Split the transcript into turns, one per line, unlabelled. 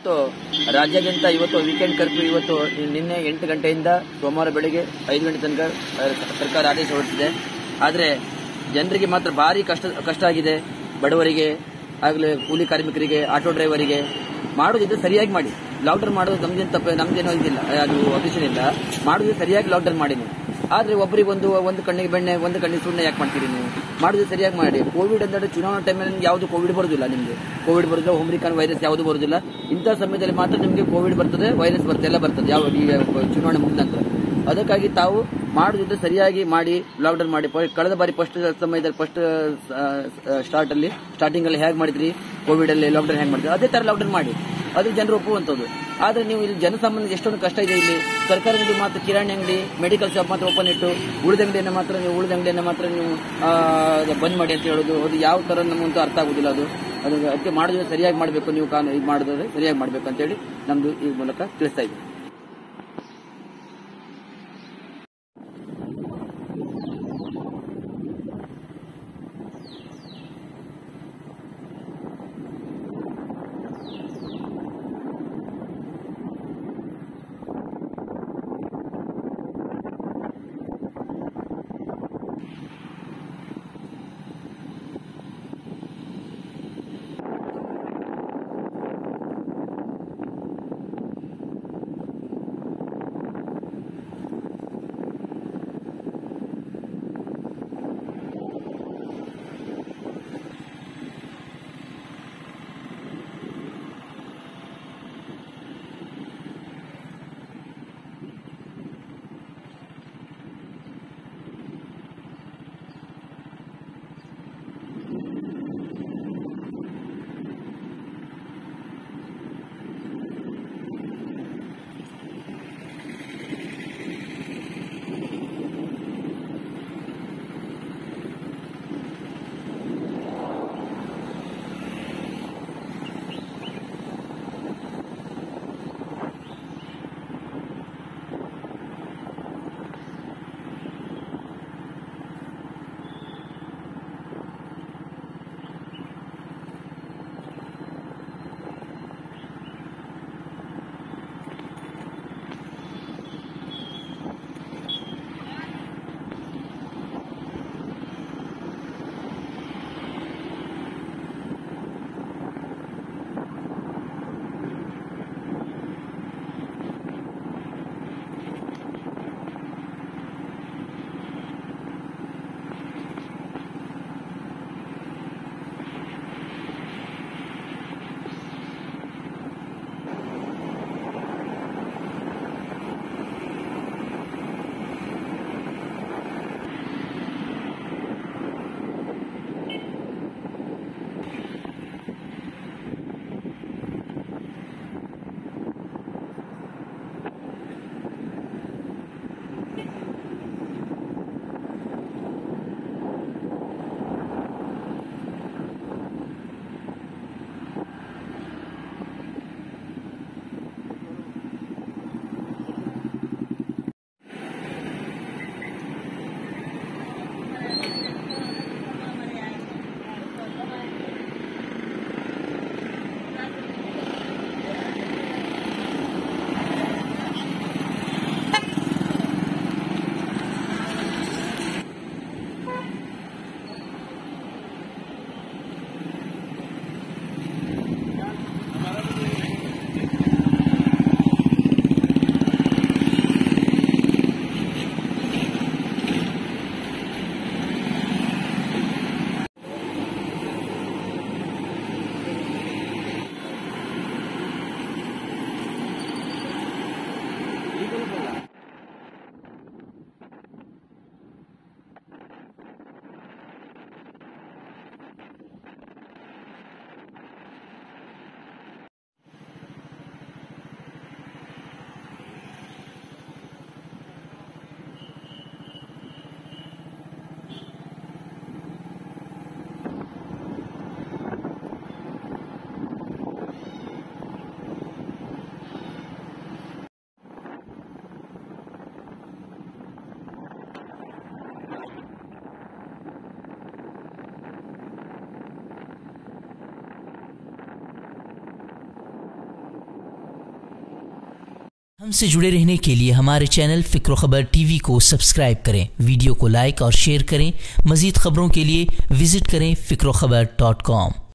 ಇವತ್ತು ರಾಜ್ಯಾದ್ಯಂತ ಇವತ್ತು ವೀಕೆಂಡ್ ಕರ್ಫ್ಯೂ ಇವತ್ತು ನಿನ್ನೆ ಎಂಟು ಗಂಟೆಯಿಂದ ಸೋಮವಾರ ಬೆಳಿಗ್ಗೆ ಐದು ಗಂಟೆ ತನಕ ಆ, ಸರ್ಕಾರ ಆದೇಶ ಹೊರಡಿಸಿದೆ ಆದರೆ ಜನರಿಗೆ ಮಾತ್ರ ಭಾರಿ ಕಷ್ಟ ಕಷ್ಟ ಆಗಿದೆ ಬಡವರಿಗೆ ಆಗಲೇ ಕೂಲಿ ಕಾರ್ಮಿಕರಿಗೆ ಆಟೋ ಡ್ರೈವರಿಗೆ ಮಾಡೋದಿದ್ರೆ ಸರಿಯಾಗಿ ಮಾಡಿ ಲಾಕ್ಡೌನ್ ಮಾಡೋದು ನಮ್ದೇನು ತಪ್ಪು ನಮ್ದೇನೋ ಇದಿಲ್ಲ ಅದು ಅಭಿಷನ್ ಇಲ್ಲ ಮಾಡೋದು ಸರಿಯಾಗಿ ಲಾಕ್ಡೌನ್ ಮಾಡಿ ನೀವು ಆದ್ರೆ ಒಬ್ಬರಿಗೆ ಒಂದು ಒಂದು ಕಣ್ಣಿಗೆ ಬೆಣ್ಣೆ ಒಂದು ಕಣ್ಣಿಗೆ ಸುಣ್ಣೆ ಯಾಕೆ ಮಾಡ್ತೀರಿ ನೀವು ಮಾಡೋದು ಸರಿಯಾಗಿ ಮಾಡಿ ಕೋವಿಡ್ ಅಂದ್ರೆ ಚುನಾವಣಾ ಟೈಮಲ್ಲಿ ನಿಮ್ಗೆ ಯಾವುದು ಕೋವಿಡ್ ಬರೋದಿಲ್ಲ ನಿಮಗೆ ಕೋವಿಡ್ ಬರೋದಿಲ್ಲ ಒಮ್ರಿಕಾನ್ ವೈರಸ್ ಯಾವುದು ಬರೋದಿಲ್ಲ ಇಂಥ ಸಮಯದಲ್ಲಿ ಮಾತ್ರ ನಿಮಗೆ ಕೋವಿಡ್ ಬರ್ತದೆ ವೈರಸ್ ಬರ್ತದೆ ಎಲ್ಲ ಬರ್ತದೆ ಯಾವ ಈ ಚುನಾವಣೆ ಮುಗಿದ ನಂತರ ಅದಕ್ಕಾಗಿ ತಾವು ಮಾಡೋದಿದ್ರೆ ಸರಿಯಾಗಿ ಮಾಡಿ ಲಾಕ್ಡೌನ್ ಮಾಡಿ ಪ- ಕಳೆದ ಬಾರಿ ಫಸ್ಟ್ ಸಮಯದಲ್ಲಿ ಫಸ್ಟ್ ಸ್ಟಾರ್ಟ್ ಅಲ್ಲಿ ಸ್ಟಾರ್ಟಿಂಗ್ ಅಲ್ಲಿ ಹೇಗೆ ಮಾಡಿದ್ರಿ ಕೋವಿಡ್ ಅಲ್ಲಿ ಲಾಕ್ಡೌನ್ ಹೇಗೆ ಮಾಡಿದ್ರಿ ಅದೇ ತರ ಲಾಕ್ಡೌನ್ ಮಾಡಿ ಅದು ಜನರು ಒಪ್ಪುವಂಥದ್ದು ಆದ್ರೆ ನೀವು ಇಲ್ಲಿ ಜನಸಾಮಾನ್ಯ ಎಷ್ಟೊಂದು ಕಷ್ಟ ಇದೆ ಇಲ್ಲಿ ಸರ್ಕಾರದಲ್ಲಿ ಮಾತ್ರ ಕಿರಾಣಿ ಅಂಗಡಿ ಮೆಡಿಕಲ್ ಶಾಪ್ ಮಾತ್ರ ಓಪನ್ ಇಟ್ಟು ಉಳಿದ ಅಂಗಡಿಯನ್ನು ಮಾತ್ರ ನೀವು ಉಳಿದ ಅಂಗಡಿಯನ್ನು ಮಾತ್ರ ನೀವು ಆ, ಅದು ಬಂದ್ ಮಾಡಿ ಅಂತ ಹೇಳೋದು ಅದು ಯಾವ ತರ ನಮಗಂತೂ ಅರ್ಥ ಆಗುದಿಲ್ಲ ಅದು ಅದು ಅದಕ್ಕೆ ಮಾಡೋದ್ರೆ ಸರಿಯಾಗಿ ಮಾಡಬೇಕು ನೀವು ಕಾನೂನು ಇದು ಮಾಡಿದ್ರೆ ಸರಿಯಾಗಿ ಮಾಡಬೇಕು ಅಂತೇಳಿ ನಮ್ದು ಈ ಮೂಲಕ ತಿಳಿಸ್ತಾ ಇದ್ದೀವಿ
हमसे जुड़े रहने के लिए हमारे चैनल फिक्र खबर टीवी को सब्सक्राइब करें वीडियो को लाइक और शेयर करें मजीद खबरों के लिए विजिट करें फिक्र खबर डॉट कॉम